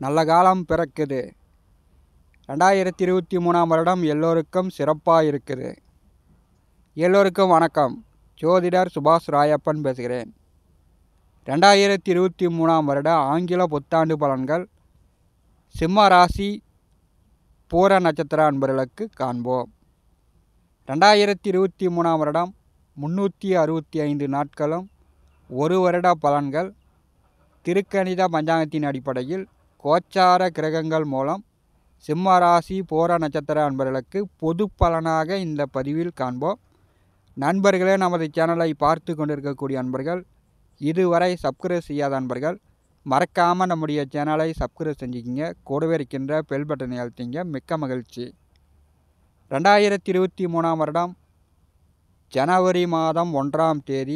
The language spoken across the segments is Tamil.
நல்ல காலம் பிறக்குது ரெண்டாயிரத்தி இருபத்தி மூணாம் வருடம் எல்லோருக்கும் சிறப்பாக இருக்குது எல்லோருக்கும் வணக்கம் ஜோதிடர் சுபாஷ் ராயப்பன் பேசுகிறேன் ரெண்டாயிரத்தி இருபத்தி மூணாம் வருட ஆங்கில புத்தாண்டு பலன்கள் சிம்ம ராசி பூர நட்சத்திர அன்பர்களுக்கு காண்போம் ரெண்டாயிரத்தி இருபத்தி மூணாம் வருடம் முந்நூற்றி அறுபத்தி ஐந்து நாட்களும் ஒரு வருட பலன்கள் திருக்கணித பஞ்சாங்கத்தின் அடிப்படையில் கோச்சார கிரகங்கள் மூலம் சிம்ம ராசி போர நட்சத்திர அன்பர்களுக்கு பொது பலனாக இந்த பதிவில் காண்போம் நண்பர்களே நமது சேனலை பார்த்து கொண்டிருக்கக்கூடிய அன்பர்கள் இதுவரை சப்ஸ்கிரைப் செய்யாத அன்பர்கள் மறக்காமல் நம்முடைய சேனலை சப்ஸ்கிரைப் செஞ்சுக்கிங்க கூடவே இருக்கின்ற பெல் பட்டனை அழுத்திங்க மிக்க மகிழ்ச்சி ரெண்டாயிரத்தி இருபத்தி மூணாம் வருடம் ஜனவரி மாதம் ஒன்றாம் தேதி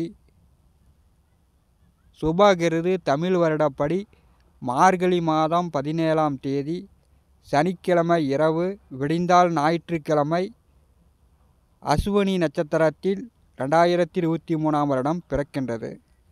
சுபகிருது தமிழ் வருடப்படி மார்கழி மாதம் பதினேழாம் தேதி சனிக்கிழமை இரவு விடிந்தால் ஞாயிற்றுக்கிழமை அசுவனி நட்சத்திரத்தில் ரெண்டாயிரத்தி இருபத்தி மூணாம் வருடம் பிறக்கின்றது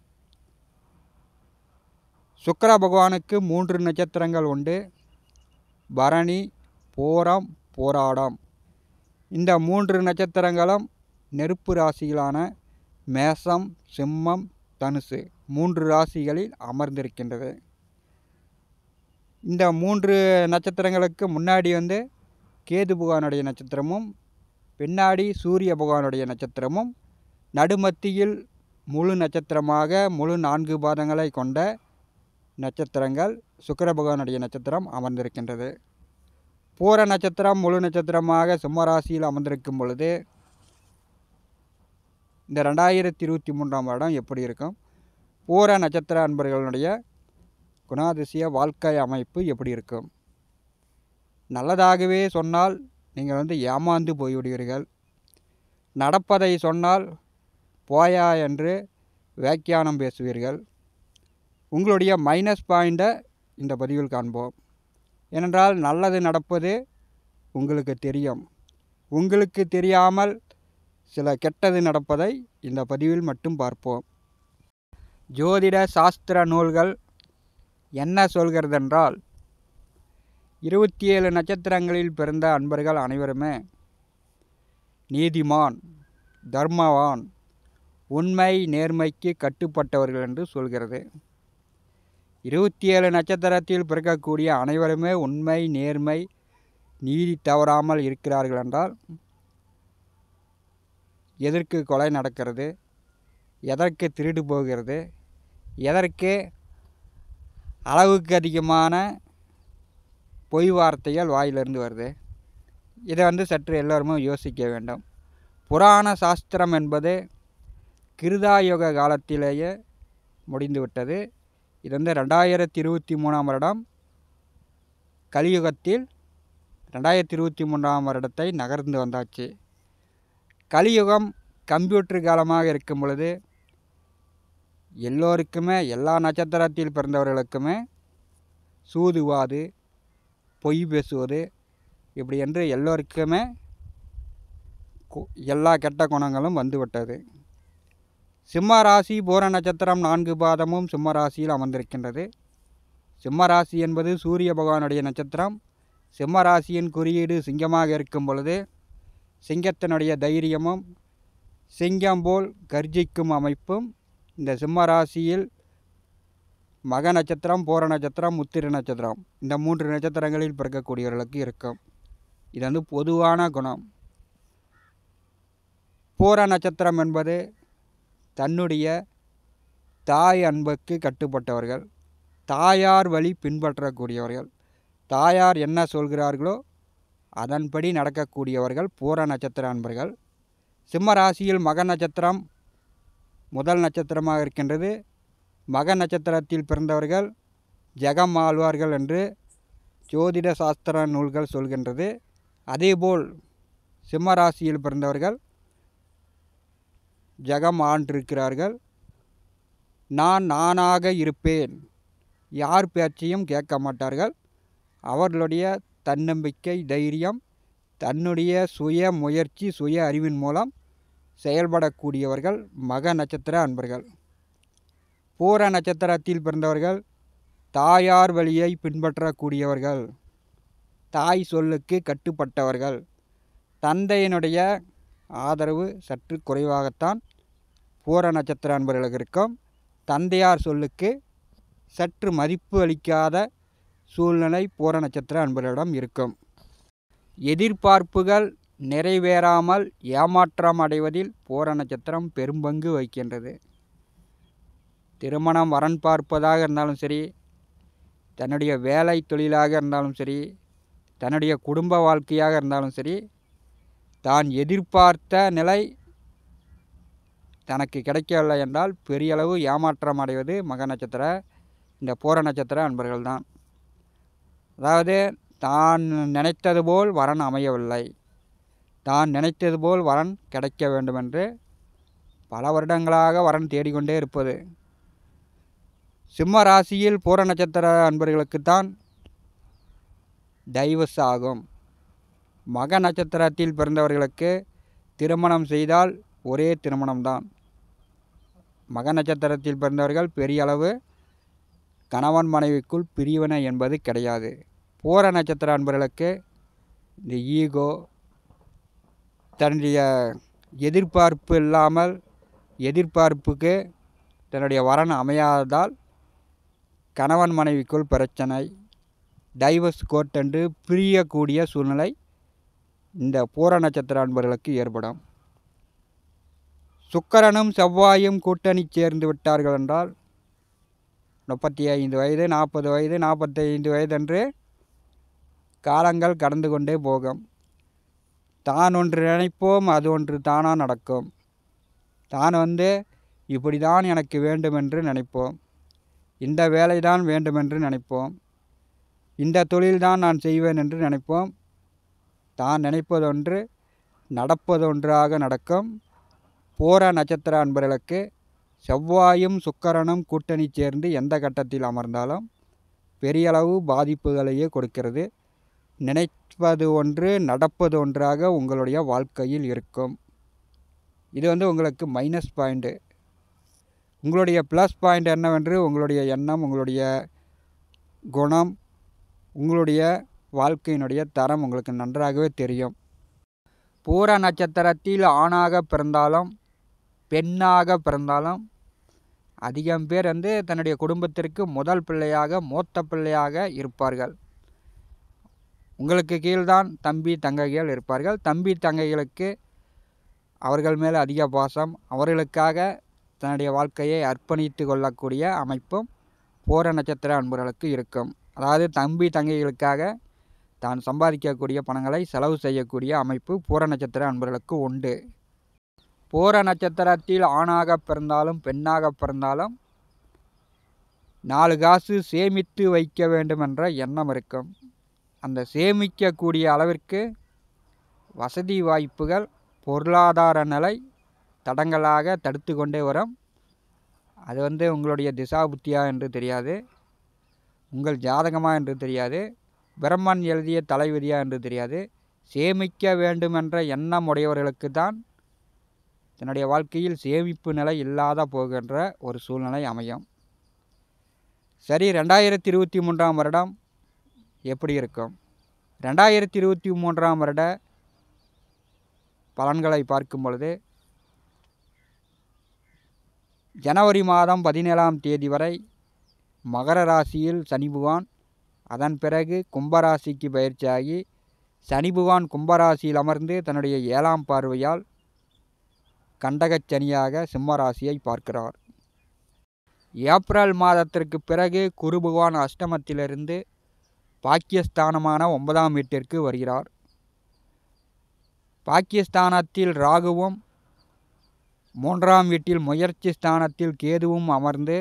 சுக்கிர பகவானுக்கு மூன்று நட்சத்திரங்கள் உண்டு பரணி போரம் போராடம் இந்த மூன்று நட்சத்திரங்களும் நெருப்பு ராசிகளான மேசம் சிம்மம் தனுசு மூன்று ராசிகளில் அமர்ந்திருக்கின்றது இந்த மூன்று நட்சத்திரங்களுக்கு முன்னாடி வந்து கேது பகவானுடைய நட்சத்திரமும் பின்னாடி சூரிய பகவானுடைய நட்சத்திரமும் நடுமத்தியில் முழு நட்சத்திரமாக முழு நான்கு பாதங்களை கொண்ட நட்சத்திரங்கள் சுக்கிர பகவானுடைய நட்சத்திரம் அமர்ந்திருக்கின்றது பூர நட்சத்திரம் முழு நட்சத்திரமாக சிம்மராசியில் அமர்ந்திருக்கும் பொழுது இந்த ரெண்டாயிரத்தி இருபத்தி மூன்றாம் வருடம் எப்படி இருக்கும் பூர நட்சத்திர அன்பர்களுடைய குணாதிசய வாழ்க்கை அமைப்பு எப்படி இருக்கும் நல்லதாகவே சொன்னால் நீங்கள் வந்து ஏமாந்து போய்விடுவீர்கள் நடப்பதை சொன்னால் போயா என்று வியாக்கியானம் பேசுவீர்கள் உங்களுடைய மைனஸ் பாயிண்ட்டை இந்த பதிவில் காண்போம் ஏனென்றால் நல்லது நடப்பது உங்களுக்கு தெரியும் உங்களுக்கு தெரியாமல் சில கெட்டது நடப்பதை இந்த பதிவில் மட்டும் பார்ப்போம் ஜோதிட சாஸ்திர நூல்கள் என்ன சொல்கிறதென்றால் இருபத்தி ஏழு நட்சத்திரங்களில் பிறந்த அன்பர்கள் அனைவருமே நீதிமான் தர்மவான் உண்மை நேர்மைக்கு கட்டுப்பட்டவர்கள் என்று சொல்கிறது இருபத்தி ஏழு நட்சத்திரத்தில் பிறக்கக்கூடிய அனைவருமே உண்மை நேர்மை நீதி தவறாமல் இருக்கிறார்கள் என்றால் எதற்கு கொலை நடக்கிறது எதற்கு திருடு போகிறது எதற்கு அளவுக்கு அதிகமான பொய் வார்த்தைகள் வாயிலிருந்து வருது இதை வந்து சற்று எல்லோருமே யோசிக்க வேண்டும் புராண சாஸ்திரம் என்பது கிருதாயுக காலத்திலேயே முடிந்துவிட்டது இது வந்து ரெண்டாயிரத்தி இருபத்தி மூணாம் வருடம் கலியுகத்தில் ரெண்டாயிரத்தி இருபத்தி மூன்றாம் வருடத்தை நகர்ந்து வந்தாச்சு கலியுகம் கம்ப்யூட்டர் காலமாக இருக்கும் பொழுது எல்லோருக்குமே எல்லா நட்சத்திரத்தில் பிறந்தவர்களுக்குமே சூதுவாது பொய் பேசுவது இப்படி என்று எல்லோருக்குமே கு- எல்லா கெட்ட குணங்களும் வந்துவிட்டது சிம்ம ராசி பூர நட்சத்திரம் நான்கு பாதமும் சிம்ம ராசியில் அமர்ந்திருக்கின்றது சிம்ம ராசி என்பது சூரிய பகவானுடைய நட்சத்திரம் சிம்ம ராசியின் குறியீடு சிங்கமாக இருக்கும் பொழுது சிங்கத்தினுடைய தைரியமும் சிங்கம் போல் கர்ஜிக்கும் அமைப்பும் இந்த சிம்ம ராசியில் மக நட்சத்திரம் பூர நட்சத்திரம் உத்திர நட்சத்திரம் இந்த மூன்று நட்சத்திரங்களில் பிறக்கக்கூடியவர்களுக்கு இருக்கும் இது வந்து பொதுவான குணம் பூர நட்சத்திரம் என்பது தன்னுடைய தாய் அன்புக்கு கட்டுப்பட்டவர்கள் தாயார் வழி பின்பற்றக்கூடியவர்கள் தாயார் என்ன சொல்கிறார்களோ அதன்படி நடக்கக்கூடியவர்கள் பூர நட்சத்திர அன்பர்கள் சிம்ம ராசியில் மக நட்சத்திரம் முதல் நட்சத்திரமாக இருக்கின்றது மக நட்சத்திரத்தில் பிறந்தவர்கள் ஜெகம் ஆழ்வார்கள் என்று ஜோதிட சாஸ்திர நூல்கள் சொல்கின்றது அதேபோல் சிம்ம ராசியில் பிறந்தவர்கள் ஜெகம் ஆண்டிருக்கிறார்கள் நான் நானாக இருப்பேன் யார் பேச்சையும் கேட்க மாட்டார்கள் அவர்களுடைய தன்னம்பிக்கை தைரியம் தன்னுடைய சுய முயற்சி சுய அறிவின் மூலம் செயல்படக்கூடியவர்கள் மக நட்சத்திர அன்பர்கள் பூர நட்சத்திரத்தில் பிறந்தவர்கள் தாயார் வழியை பின்பற்றக்கூடியவர்கள் தாய் சொல்லுக்கு கட்டுப்பட்டவர்கள் தந்தையினுடைய ஆதரவு சற்று குறைவாகத்தான் பூர நட்சத்திர அன்பர்களுக்கு இருக்கும் தந்தையார் சொல்லுக்கு சற்று மதிப்பு அளிக்காத சூழ்நிலை பூர நட்சத்திர அன்பர்களிடம் இருக்கும் எதிர்பார்ப்புகள் நிறைவேறாமல் ஏமாற்றம் அடைவதில் பூர நட்சத்திரம் பெரும்பங்கு வகிக்கின்றது திருமணம் வரன் பார்ப்பதாக இருந்தாலும் சரி தன்னுடைய வேலை தொழிலாக இருந்தாலும் சரி தன்னுடைய குடும்ப வாழ்க்கையாக இருந்தாலும் சரி தான் எதிர்பார்த்த நிலை தனக்கு கிடைக்கவில்லை என்றால் பெரிய அளவு ஏமாற்றம் அடைவது மக நட்சத்திர இந்த பூர நட்சத்திர அன்பர்கள் தான் அதாவது தான் நினைத்தது போல் வரன் அமையவில்லை தான் நினைத்தது போல் வரன் கிடைக்க வேண்டுமென்று பல வருடங்களாக வரன் தேடிக்கொண்டே இருப்பது சிம்ம ராசியில் பூர நட்சத்திர அன்பர்களுக்குத்தான் டைவர்ஸ் ஆகும் மக நட்சத்திரத்தில் பிறந்தவர்களுக்கு திருமணம் செய்தால் ஒரே திருமணம்தான் மக நட்சத்திரத்தில் பிறந்தவர்கள் பெரிய அளவு கணவன் மனைவிக்குள் பிரிவினை என்பது கிடையாது பூர நட்சத்திர அன்பர்களுக்கு இந்த ஈகோ தன்னுடைய எதிர்பார்ப்பு இல்லாமல் எதிர்பார்ப்புக்கு தன்னுடைய வரன் அமையாததால் கணவன் மனைவிக்குள் பிரச்சனை டைவர்ஸ் கோர்ட் என்று பிரியக்கூடிய சூழ்நிலை இந்த பூர நட்சத்திர அன்பர்களுக்கு ஏற்படும் சுக்கரனும் செவ்வாயும் கூட்டணி சேர்ந்து விட்டார்கள் என்றால் முப்பத்தி ஐந்து வயது நாற்பது வயது நாற்பத்தைந்து வயது என்று காலங்கள் கடந்து கொண்டே போகும் தான் ஒன்று நினைப்போம் அது ஒன்று தானாக நடக்கும் தான் வந்து இப்படி தான் எனக்கு வேண்டுமென்று நினைப்போம் இந்த வேலை தான் வேண்டுமென்று நினைப்போம் இந்த தொழில்தான் நான் செய்வேன் என்று நினைப்போம் தான் நினைப்பதொன்று நடப்பதொன்றாக நடக்கும் போர நட்சத்திர அன்பர்களுக்கு செவ்வாயும் சுக்கரனும் கூட்டணி சேர்ந்து எந்த கட்டத்தில் அமர்ந்தாலும் பெரியளவு பாதிப்புகளையே கொடுக்கிறது நினைப்பது ஒன்று நடப்பது ஒன்றாக உங்களுடைய வாழ்க்கையில் இருக்கும் இது வந்து உங்களுக்கு மைனஸ் பாயிண்ட்டு உங்களுடைய ப்ளஸ் பாயிண்ட் என்னவென்று உங்களுடைய எண்ணம் உங்களுடைய குணம் உங்களுடைய வாழ்க்கையினுடைய தரம் உங்களுக்கு நன்றாகவே தெரியும் பூர நட்சத்திரத்தில் ஆணாக பிறந்தாலும் பெண்ணாக பிறந்தாலும் அதிகம் பேர் வந்து தன்னுடைய குடும்பத்திற்கு முதல் பிள்ளையாக மூத்த பிள்ளையாக இருப்பார்கள் உங்களுக்கு கீழ்தான் தம்பி தங்கைகள் இருப்பார்கள் தம்பி தங்கைகளுக்கு அவர்கள் மேல் அதிக பாசம் அவர்களுக்காக தன்னுடைய வாழ்க்கையை அர்ப்பணித்து கொள்ளக்கூடிய அமைப்பும் பூர நட்சத்திர அன்பர்களுக்கு இருக்கும் அதாவது தம்பி தங்கைகளுக்காக தான் சம்பாதிக்கக்கூடிய பணங்களை செலவு செய்யக்கூடிய அமைப்பு பூர நட்சத்திர அன்பர்களுக்கு உண்டு பூர நட்சத்திரத்தில் ஆணாக பிறந்தாலும் பெண்ணாக பிறந்தாலும் நாலு காசு சேமித்து வைக்க வேண்டும் என்ற எண்ணம் இருக்கும் அந்த சேமிக்கக்கூடிய அளவிற்கு வசதி வாய்ப்புகள் பொருளாதார நிலை தடங்களாக தடுத்து கொண்டே வரும் அது வந்து உங்களுடைய திசா புத்தியா என்று தெரியாது உங்கள் ஜாதகமா என்று தெரியாது பிரம்மன் எழுதிய தலைவிதியா என்று தெரியாது சேமிக்க வேண்டும் என்ற எண்ணம் உடையவர்களுக்கு தான் தன்னுடைய வாழ்க்கையில் சேமிப்பு நிலை இல்லாத போகின்ற ஒரு சூழ்நிலை அமையும் சரி ரெண்டாயிரத்தி இருபத்தி மூன்றாம் வருடம் எப்படி இருக்கும் ரெண்டாயிரத்தி இருபத்தி மூன்றாம் வருட பலன்களை பார்க்கும் பொழுது ஜனவரி மாதம் பதினேழாம் தேதி வரை மகர ராசியில் சனி பகவான் அதன் பிறகு கும்பராசிக்கு பயிற்சியாகி சனி பகவான் கும்பராசியில் அமர்ந்து தன்னுடைய ஏழாம் பார்வையால் கண்டகச் சனியாக சிம்ம ராசியை பார்க்கிறார் ஏப்ரல் மாதத்திற்கு பிறகு குரு பகவான் அஷ்டமத்திலிருந்து பாக்கியஸ்தானமான ஒன்பதாம் வீட்டிற்கு வருகிறார் பாக்கியஸ்தானத்தில் ராகுவும் மூன்றாம் வீட்டில் முயற்சி ஸ்தானத்தில் கேதுவும் அமர்ந்து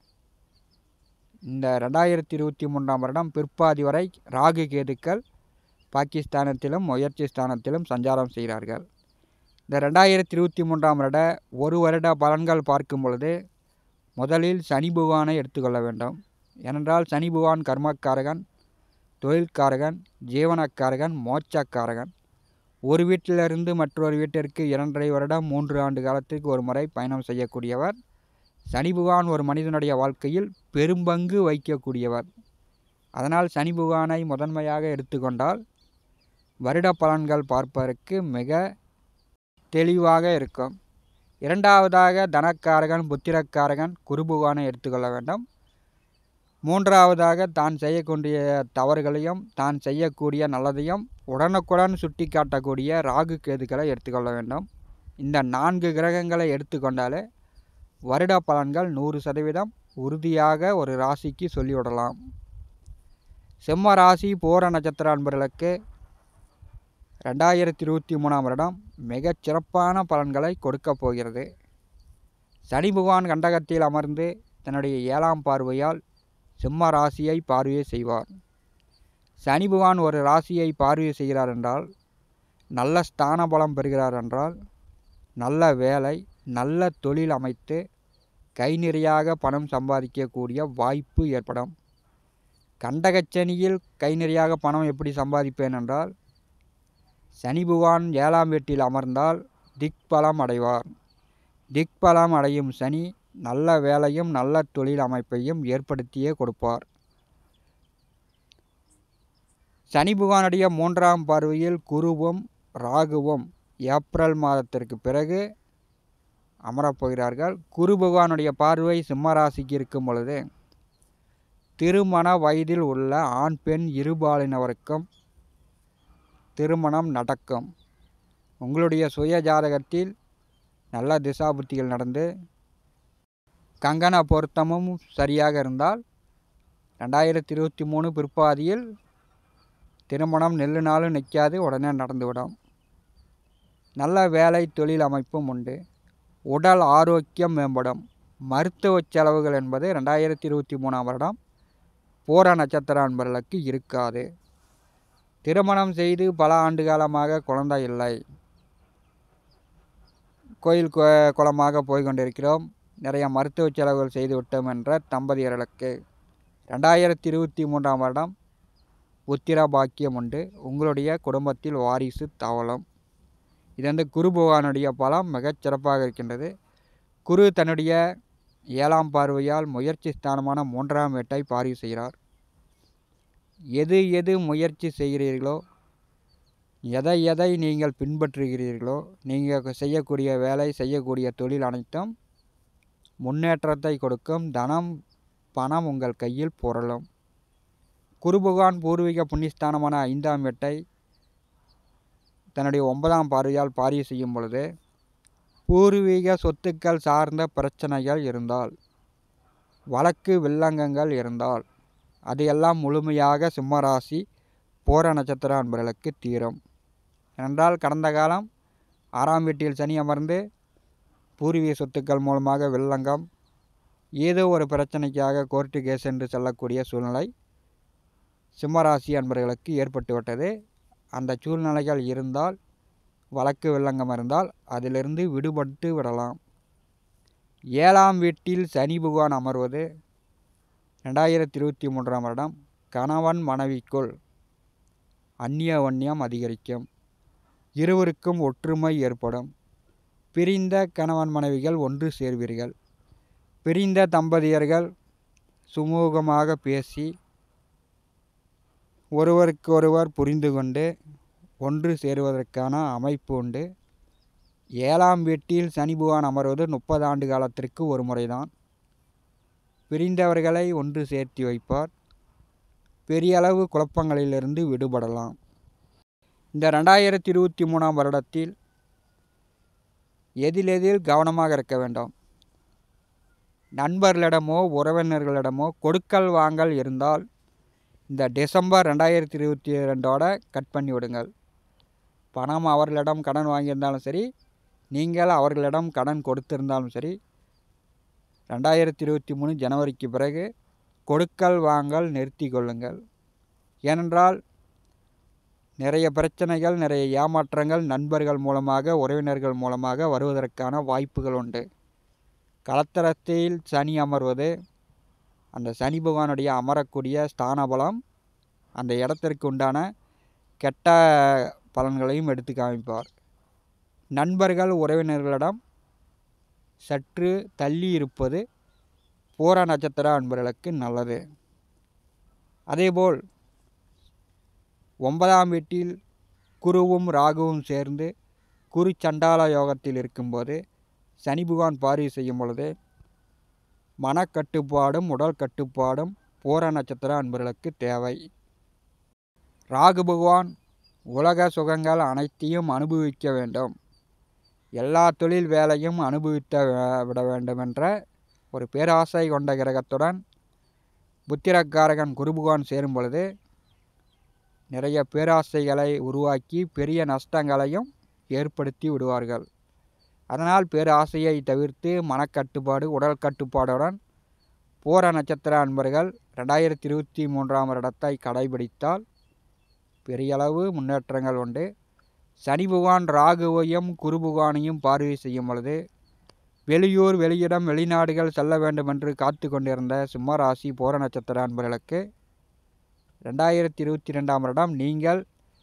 இந்த ரெண்டாயிரத்தி இருபத்தி மூன்றாம் வருடம் பிற்பாதி வரை ராகு கேதுக்கள் பாகிஸ்தானத்திலும் முயற்சி ஸ்தானத்திலும் சஞ்சாரம் செய்கிறார்கள் இந்த ரெண்டாயிரத்தி இருபத்தி மூன்றாம் வருட ஒரு வருட பலன்கள் பார்க்கும் பொழுது முதலில் சனி பகவானை எடுத்துக்கொள்ள வேண்டும் ஏனென்றால் சனி பகவான் கர்மக்காரகன் தொழில்காரகன் ஜீவனக்காரகன் மோட்சக்காரகன் ஒரு வீட்டிலிருந்து மற்றொரு வீட்டிற்கு இரண்டரை வருடம் மூன்று ஆண்டு காலத்திற்கு ஒரு முறை பயணம் செய்யக்கூடியவர் சனி பகவான் ஒரு மனிதனுடைய வாழ்க்கையில் பெரும்பங்கு வகிக்கக்கூடியவர் அதனால் சனி பகவானை முதன்மையாக எடுத்துக்கொண்டால் வருட பலன்கள் பார்ப்பதற்கு மிக தெளிவாக இருக்கும் இரண்டாவதாக தனக்காரகன் புத்திரக்காரகன் குரு பகவானை எடுத்துக்கொள்ள வேண்டும் மூன்றாவதாக தான் செய்யக்கூடிய தவறுகளையும் தான் செய்யக்கூடிய நல்லதையும் உடனுக்குடன் சுட்டி காட்டக்கூடிய ராகு கேதுக்களை எடுத்துக்கொள்ள வேண்டும் இந்த நான்கு கிரகங்களை எடுத்துக்கொண்டாலே வருட பலன்கள் நூறு சதவீதம் உறுதியாக ஒரு ராசிக்கு சொல்லிவிடலாம் சிம்ம ராசி போர நட்சத்திர அன்பர்களுக்கு ரெண்டாயிரத்தி இருபத்தி மூணாம் வருடம் மிகச் சிறப்பான பலன்களை கொடுக்கப் போகிறது சனி பகவான் கண்டகத்தில் அமர்ந்து தன்னுடைய ஏழாம் பார்வையால் சிம்ம ராசியை பார்வை செய்வார் சனி பகவான் ஒரு ராசியை பார்வை செய்கிறார் என்றால் நல்ல ஸ்தான பலம் பெறுகிறார் என்றால் நல்ல வேலை நல்ல தொழில் அமைத்து கை நிறையாக பணம் சம்பாதிக்கக்கூடிய வாய்ப்பு ஏற்படும் கண்டகச்சனியில் கை நிறையாக பணம் எப்படி சம்பாதிப்பேன் என்றால் சனி பகவான் ஏழாம் வீட்டில் அமர்ந்தால் திக்பலம் அடைவார் திக்பலம் அடையும் சனி நல்ல வேலையும் நல்ல தொழில் அமைப்பையும் ஏற்படுத்தியே கொடுப்பார் சனி பகவானுடைய மூன்றாம் பார்வையில் குருவும் ராகுவும் ஏப்ரல் மாதத்திற்கு பிறகு அமரப்போகிறார்கள் குரு பகவானுடைய பார்வை சிம்மராசிக்கு இருக்கும் பொழுது திருமண வயதில் உள்ள ஆண் பெண் இருபாலினவருக்கும் திருமணம் நடக்கும் உங்களுடைய சுய ஜாதகத்தில் நல்ல திசாபுத்திகள் நடந்து கங்கண பொருத்தமும் சரியாக இருந்தால் ரெண்டாயிரத்தி இருபத்தி மூணு பிற்பாதியில் திருமணம் நெல்லு நாளும் நிற்காது உடனே நடந்துவிடும் நல்ல வேலை தொழில் அமைப்பும் உண்டு உடல் ஆரோக்கியம் மேம்படும் மருத்துவ செலவுகள் என்பது ரெண்டாயிரத்தி இருபத்தி மூணாம் வருடம் பூர நட்சத்திர அன்பர்களுக்கு இருக்காது திருமணம் செய்து பல ஆண்டு காலமாக குழந்தை இல்லை கோயில் கொ- குளமாக போய் கொண்டிருக்கிறோம் நிறைய மருத்துவ செலவுகள் செய்து விட்டோம் என்ற தம்பதியர்களுக்கு ரெண்டாயிரத்தி இருபத்தி மூன்றாம் வருடம் உத்திர பாக்கியம் உண்டு உங்களுடைய குடும்பத்தில் வாரிசு தவளம் இது வந்து குரு பகவானுடைய பலம் மிகச் சிறப்பாக இருக்கின்றது குரு தன்னுடைய ஏழாம் பார்வையால் முயற்சி ஸ்தானமான மூன்றாம் வீட்டை பார்வை செய்கிறார் எது எது முயற்சி செய்கிறீர்களோ எதை எதை நீங்கள் பின்பற்றுகிறீர்களோ நீங்கள் செய்யக்கூடிய வேலை செய்யக்கூடிய தொழில் அனைத்தும் முன்னேற்றத்தை கொடுக்கும் தனம் பணம் உங்கள் கையில் புரளும் குரு பகவான் பூர்வீக புண்ணியஸ்தானமான ஐந்தாம் வீட்டை தன்னுடைய ஒன்பதாம் பார்வையால் பார்வை செய்யும் பொழுது பூர்வீக சொத்துக்கள் சார்ந்த பிரச்சனைகள் இருந்தால் வழக்கு வில்லங்கங்கள் இருந்தால் அது எல்லாம் முழுமையாக சிம்மராசி போர நட்சத்திர அன்பர்களுக்கு தீரும் என்றால் கடந்த காலம் ஆறாம் வீட்டில் சனி அமர்ந்து பூர்வீக சொத்துக்கள் மூலமாக வில்லங்கம் ஏதோ ஒரு பிரச்சனைக்காக கோர்ட்டு கேஸ் என்று செல்லக்கூடிய சூழ்நிலை சிம்மராசி அன்பர்களுக்கு ஏற்பட்டுவிட்டது அந்த சூழ்நிலைகள் இருந்தால் வழக்கு வில்லங்கம் இருந்தால் அதிலிருந்து விடுபட்டு விடலாம் ஏழாம் வீட்டில் சனி பகவான் அமர்வது ரெண்டாயிரத்தி இருபத்தி மூன்றாம் வருடம் கணவன் மனைவிக்குள் அந்நியவன்யம் அதிகரிக்கும் இருவருக்கும் ஒற்றுமை ஏற்படும் பிரிந்த கணவன் மனைவிகள் ஒன்று சேர்வீர்கள் பிரிந்த தம்பதியர்கள் சுமூகமாக பேசி ஒருவருக்கொருவர் புரிந்து கொண்டு ஒன்று சேருவதற்கான அமைப்பு உண்டு ஏழாம் வீட்டில் சனி பகவான் அமர்வது முப்பது ஆண்டு காலத்திற்கு ஒரு முறைதான் பிரிந்தவர்களை ஒன்று சேர்த்து வைப்பார் பெரிய அளவு குழப்பங்களிலிருந்து விடுபடலாம் இந்த ரெண்டாயிரத்தி இருபத்தி மூணாம் வருடத்தில் எதிலெதில் கவனமாக இருக்க வேண்டும் நண்பர்களிடமோ உறவினர்களிடமோ கொடுக்கல் வாங்கல் இருந்தால் இந்த டிசம்பர் ரெண்டாயிரத்தி இருபத்தி ரெண்டோட கட் பண்ணி விடுங்கள் பணம் அவர்களிடம் கடன் வாங்கியிருந்தாலும் சரி நீங்கள் அவர்களிடம் கடன் கொடுத்திருந்தாலும் சரி ரெண்டாயிரத்தி இருபத்தி மூணு ஜனவரிக்கு பிறகு கொடுக்கல் வாங்கல் நிறுத்தி கொள்ளுங்கள் ஏனென்றால் நிறைய பிரச்சனைகள் நிறைய ஏமாற்றங்கள் நண்பர்கள் மூலமாக உறவினர்கள் மூலமாக வருவதற்கான வாய்ப்புகள் உண்டு கலத்தரத்தில் சனி அமர்வது அந்த சனி பகவானுடைய அமரக்கூடிய ஸ்தான பலம் அந்த இடத்திற்கு உண்டான கெட்ட பலன்களையும் எடுத்து காமிப்பார் நண்பர்கள் உறவினர்களிடம் சற்று தள்ளி இருப்பது பூர நட்சத்திர அன்பர்களுக்கு நல்லது அதேபோல் ஒன்பதாம் வீட்டில் குருவும் ராகுவும் சேர்ந்து குரு சண்டால யோகத்தில் இருக்கும்போது சனி பகவான் பார்வை செய்யும் பொழுது மனக்கட்டுப்பாடும் உடல் கட்டுப்பாடும் பூர நட்சத்திர அன்பர்களுக்கு தேவை ராகு பகவான் உலக சுகங்கள் அனைத்தையும் அனுபவிக்க வேண்டும் எல்லா தொழில் வேலையும் அனுபவித்த விட வேண்டும் என்ற ஒரு பேராசை கொண்ட கிரகத்துடன் புத்திரக்காரகன் குரு பகவான் சேரும் பொழுது நிறைய பேராசைகளை உருவாக்கி பெரிய நஷ்டங்களையும் ஏற்படுத்தி விடுவார்கள் அதனால் பேராசையை தவிர்த்து மனக்கட்டுப்பாடு உடல் கட்டுப்பாடுடன் பூர நட்சத்திர அன்பர்கள் ரெண்டாயிரத்தி இருபத்தி மூன்றாம் வருடத்தை கடைபிடித்தால் பெரிய அளவு முன்னேற்றங்கள் உண்டு சனி பகவான் ராகுவையும் குரு பகவானையும் பார்வை செய்யும் பொழுது வெளியூர் வெளியிடம் வெளிநாடுகள் செல்ல வேண்டும் என்று காத்து கொண்டிருந்த சிம்மராசி போர நட்சத்திர அன்பர்களுக்கு ரெண்டாயிரத்தி இருபத்தி ரெண்டாம் வருடம் நீங்கள்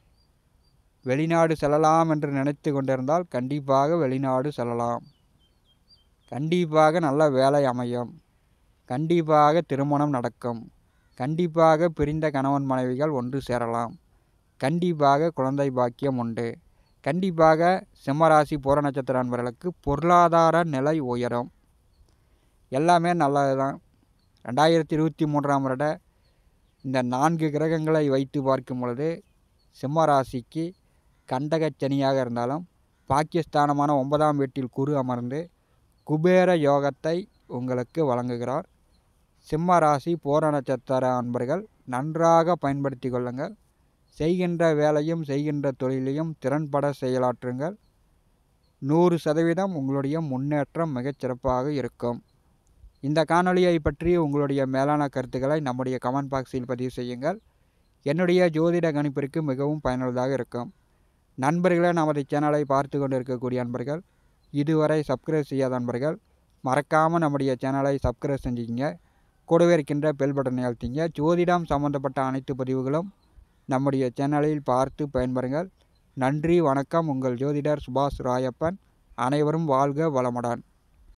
வெளிநாடு செல்லலாம் என்று நினைத்து கொண்டிருந்தால் கண்டிப்பாக வெளிநாடு செல்லலாம் கண்டிப்பாக நல்ல வேலை அமையும் கண்டிப்பாக திருமணம் நடக்கும் கண்டிப்பாக பிரிந்த கணவன் மனைவிகள் ஒன்று சேரலாம் கண்டிப்பாக குழந்தை பாக்கியம் உண்டு கண்டிப்பாக சிம்மராசி பூர நட்சத்திர அன்பர்களுக்கு பொருளாதார நிலை உயரும் எல்லாமே நல்லது தான் ரெண்டாயிரத்தி இருபத்தி மூன்றாம் வருட இந்த நான்கு கிரகங்களை வைத்து பார்க்கும் பொழுது சிம்ம ராசிக்கு கண்டகச்சனியாக இருந்தாலும் பாக்கியஸ்தானமான ஒன்பதாம் வீட்டில் குரு அமர்ந்து குபேர யோகத்தை உங்களுக்கு வழங்குகிறார் சிம்ம ராசி போர நட்சத்திர அன்பர்கள் நன்றாக பயன்படுத்தி கொள்ளுங்கள் செய்கின்ற வேலையும் செய்கின்ற தொழிலையும் திறன்பட செயலாற்றுங்கள் நூறு சதவீதம் உங்களுடைய முன்னேற்றம் மிகச்சிறப்பாக இருக்கும் இந்த காணொளியை பற்றி உங்களுடைய மேலான கருத்துக்களை நம்முடைய கமெண்ட் பாக்ஸில் பதிவு செய்யுங்கள் என்னுடைய ஜோதிட கணிப்பிற்கு மிகவும் பயனுள்ளதாக இருக்கும் நண்பர்களே நமது சேனலை பார்த்து கொண்டு இருக்கக்கூடிய நண்பர்கள் இதுவரை சப்ஸ்கிரைப் செய்யாத நண்பர்கள் மறக்காமல் நம்முடைய சேனலை சப்ஸ்கிரைப் செஞ்சுக்கிங்க கூடவே இருக்கின்ற பெல் பட்டனை அழுத்திங்க ஜோதிடம் சம்பந்தப்பட்ட அனைத்து பதிவுகளும் நம்முடைய சேனலில் பார்த்து பயன்பெறுங்கள் நன்றி வணக்கம் உங்கள் ஜோதிடர் சுபாஷ் ராயப்பன் அனைவரும் வாழ்க வளமுடன்